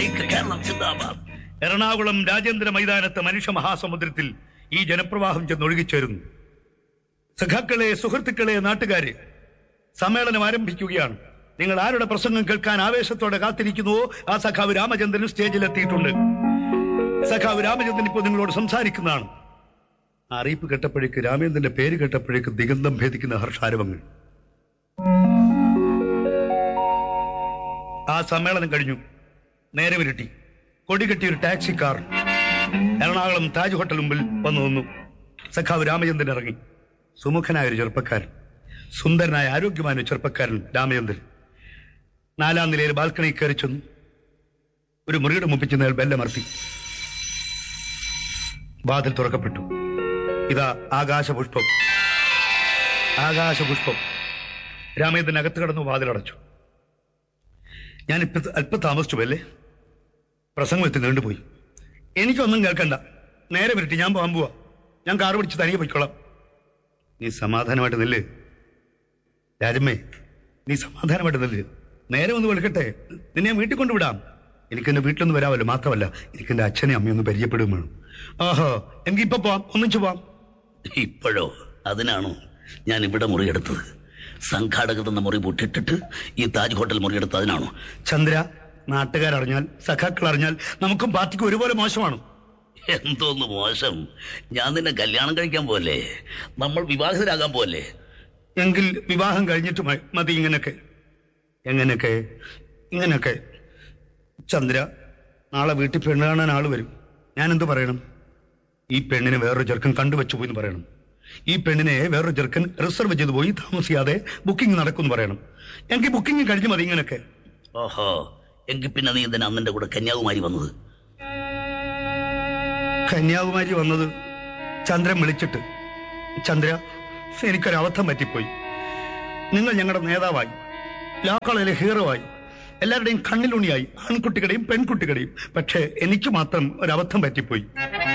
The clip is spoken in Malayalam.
ഐക്യ കേരളം സിന്ദാബാദ് എറണാകുളം രാജേന്ദ്ര മൈതാനത്ത് മനുഷ്യ മഹാസമുദ്രത്തിൽ ഈ ജനപ്രവാഹം ചെന്നൊഴുകിച്ചേരുന്നു സഖാക്കളെ സുഹൃത്തുക്കളെ നാട്ടുകാരെ സമ്മേളനം ആരംഭിക്കുകയാണ് നിങ്ങൾ ആരുടെ പ്രസംഗം കേൾക്കാൻ ആവേശത്തോടെ കാത്തിരിക്കുന്നുവോ ആ സഖാവ് രാമചന്ദ്രൻ സ്റ്റേജിലെത്തിയിട്ടുണ്ട് സഖാവ് രാമചന്ദ്രൻ ഇപ്പോൾ നിങ്ങളോട് സംസാരിക്കുന്നതാണ് ആ അറിയിപ്പ് കേട്ടപ്പോഴേക്ക് രാമേന്ദ്രന്റെ പേര് കേട്ടപ്പോഴേക്ക് ദിഗന്ധം ഭേദിക്കുന്ന ഹർഷാരവങ്ങൾ ആ സമ്മേളനം കഴിഞ്ഞു നേരെ വിരട്ടി കൊടി കെട്ടിയ ഒരു taxi car Ernakulam Taj hotel മുമ്പിൽ വന്നു നിന്നു സഖാവ് രാമചന്ദ്രൻ ഇറങ്ങി സുമുഖനായ ഒരു ചെറുപ്പക്കാരൻ സുന്ദരനായ ആരോഗ്യമായ ഒരു ചെറുപ്പക്കാരൻ രാമചന്ദ്രൻ നാലാം നിലയിൽ ബാൽക്കണി കയറി ചെന്നു ഒരു മുറിയുടെ മുമ്പിൽ ചെന്ന് ബെല്ലമർത്തി വാതിൽ തുറക്കപ്പെട്ടു ഇതാ ആകാശപുഷ്പം ആകാശപുഷ്പം രാമേന്ദ്രൻ അകത്ത് കടന്നു വാതിലടച്ചു ഞാൻ ഇപ്പൊ അല്പം താമസിച്ചു അല്ലേ പ്രസംഗം എത്തി നീണ്ടുപോയി എനിക്കൊന്നും കേൾക്കണ്ട നേരെ വരട്ടി ഞാൻ പോകാൻ പോവാ ഞാൻ കാറ് പിടിച്ച് തനിയെ പോയിക്കോളാം നീ സമാധാനമായിട്ട് നില്ല് രാജമ്മേ നീ സമാധാനമായിട്ട് നില്ല് നേരെ ഒന്ന് വെളുക്കട്ടെ നിന്നെ ഞാൻ വീട്ടിൽ കൊണ്ടുവിടാം എനിക്ക് എന്റെ വീട്ടിലൊന്നും വരാമല്ലോ മാത്രമല്ല എനിക്ക് എന്റെ അച്ഛനെ അമ്മയൊന്ന് പരിചയപ്പെടുകയും വേണം ആഹോ എങ്കിൽ ഇപ്പൊ പോവാം ഒന്നിച്ചു പോവാം ഇപ്പോഴോ അതിനാണോ ഞാൻ ഇവിടെ മുറിയെടുത്തത് സംഘാടകർ എന്ന മുറി പൊട്ടിട്ടിട്ട് ഈ താജ് ഹോട്ടൽ മുറിയെടുത്ത് അതിനാണോ ചന്ദ്ര നാട്ടുകാരറിഞ്ഞാൽ സഖാക്കൾ അറിഞ്ഞാൽ നമുക്കും പാർട്ടിക്കും ഒരുപോലെ മോശമാണ് എന്തോന്ന് മോശം ഞാൻ നിന്നെ കല്യാണം കഴിക്കാൻ പോലെ നമ്മൾ വിവാഹിതരാകാൻ പോലെ എങ്കിൽ വിവാഹം കഴിഞ്ഞിട്ട് മ- മതി ഇങ്ങനൊക്കെ എങ്ങനെയൊക്കെ ഇങ്ങനെയൊക്കെ ചന്ദ്ര നാളെ വീട്ടിൽ പെണ്ണ് കാണാൻ ആള് വരും ഞാൻ എന്ത് പറയണം ഈ പെണ്ണിനെ വേറൊരു ചെറുക്കൻ കണ്ടുവച്ചു പോയി എന്ന് പറയണം ഈ പെണ്ണിനെ വേറൊരു ചെറുക്കൻ റിസർവ് ചെയ്തു പോയി താമസിയാതെ ബുക്കിംഗ് നടക്കുമെന്ന് പറയണം എനിക്ക് ബുക്കിംഗ് കഴിഞ്ഞു മതി ഇങ്ങനെയൊക്കെ ഓഹോ എങ്കിൽ പിന്നെ നീ എന്തിനാ അന്നെന്റെ കൂടെ കന്യാകുമാരി വന്നത് കന്യാകുമാരി വന്നത് ചന്ദ്രൻ വിളിച്ചിട്ട് ചന്ദ്ര എനിക്കൊരു അബദ്ധം പറ്റിപ്പോയി നിങ്ങൾ ഞങ്ങളുടെ നേതാവായി ലാ കോളേജിലെ ഹീറോ ആയി എല്ലാവരുടെയും കണ്ണിലുണിയായി ആൺകുട്ടികളുടെയും പെൺകുട്ടികളുടെയും പക്ഷേ എനിക്ക് മാത്രം ഒരു അബദ്ധം പറ്റിപ്പോയി